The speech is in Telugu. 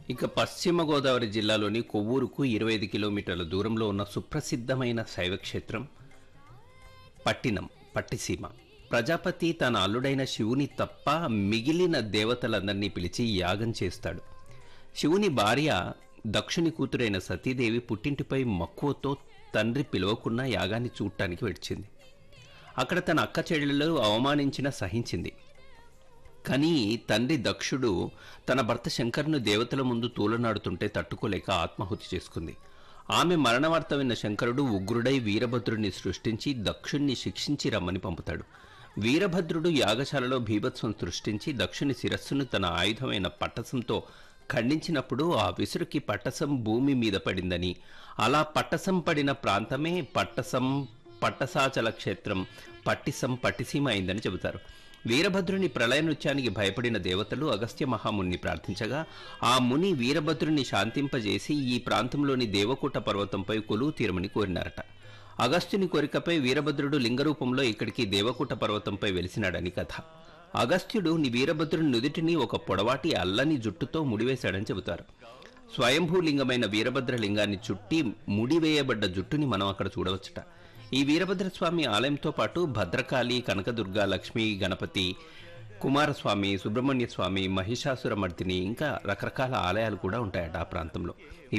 ఇక పశ్చిమ గోదావరి జిల్లాలోని కొవ్వూరుకు ఇరవై ఐదు కిలోమీటర్ల దూరంలో ఉన్న సుప్రసిద్ధమైన శైవక్షేత్రం పట్టినం పట్టిసీమ ప్రజాపతి తన అల్లుడైన శివుని తప్ప మిగిలిన దేవతలందరినీ పిలిచి యాగం చేస్తాడు శివుని భార్య దక్షుని కూతురైన సతీదేవి పుట్టింటిపై మక్కువతో తండ్రి పిలవకున్న యాగాన్ని చూడటానికి వెడిచింది అక్కడ తన అక్క చెల్లెలు అవమానించిన సహించింది కానీ తండ్రి దక్షుడు తన భర్త శంకర్ను దేవతల ముందు తూలనాడుతుంటే తట్టుకోలేక ఆత్మాహుతి చేసుకుంది ఆమె మరణవార్త విన్న శంకరుడు ఉగ్రుడై వీరభద్రుడిని సృష్టించి దక్షుణ్ణి శిక్షించి రమ్మని పంపుతాడు వీరభద్రుడు యాగశాలలో భీభత్సం సృష్టించి దక్షుని శిరస్సును తన ఆయుధమైన పట్టసంతో ఖండించినప్పుడు ఆ విసురుకి పట్టసం భూమి మీద పడిందని అలా పట్టసం పడిన ప్రాంతమే పట్టసం పట్టసాచల క్షేత్రం పట్టిసం పట్టిసీమ అయిందని చెబుతారు వీరభద్రుని ప్రళయ నృత్యానికి భయపడిన దేవతలు అగస్త్య మహాముని ప్రార్థించగా ఆ ముని వీరభద్రుని శాంతింపజేసి ఈ ప్రాంతంలోని దేవకూట పర్వతంపై కొలువు తీరమని కోరినారట అగస్త్యుని కోరికపై వీరభద్రుడు లింగరూపంలో ఇక్కడికి దేవకూట పర్వతంపై వెలిసినాడని కథ అగస్త్యుడు ని వీరభద్రుని నుదిటిని ఒక పొడవాటి అల్లని జుట్టుతో ముడివేశాడని చెబుతారు స్వయంభూలింగమైన వీరభద్ర లింగాన్ని చుట్టి ముడివేయబడ్డ జుట్టుని మనం అక్కడ చూడవచ్చుట ఈ వీరభద్రస్వామి ఆలయంతో పాటు భద్రకాళి కనకదుర్గ లక్ష్మీ గణపతి కుమారస్వామి సుబ్రహ్మణ్య స్వామి మహిషాసురమర్దిని ఇంకా రకరకాల ఆలయాలు కూడా ఉంటాయట ఆ ప్రాంతంలో ఈ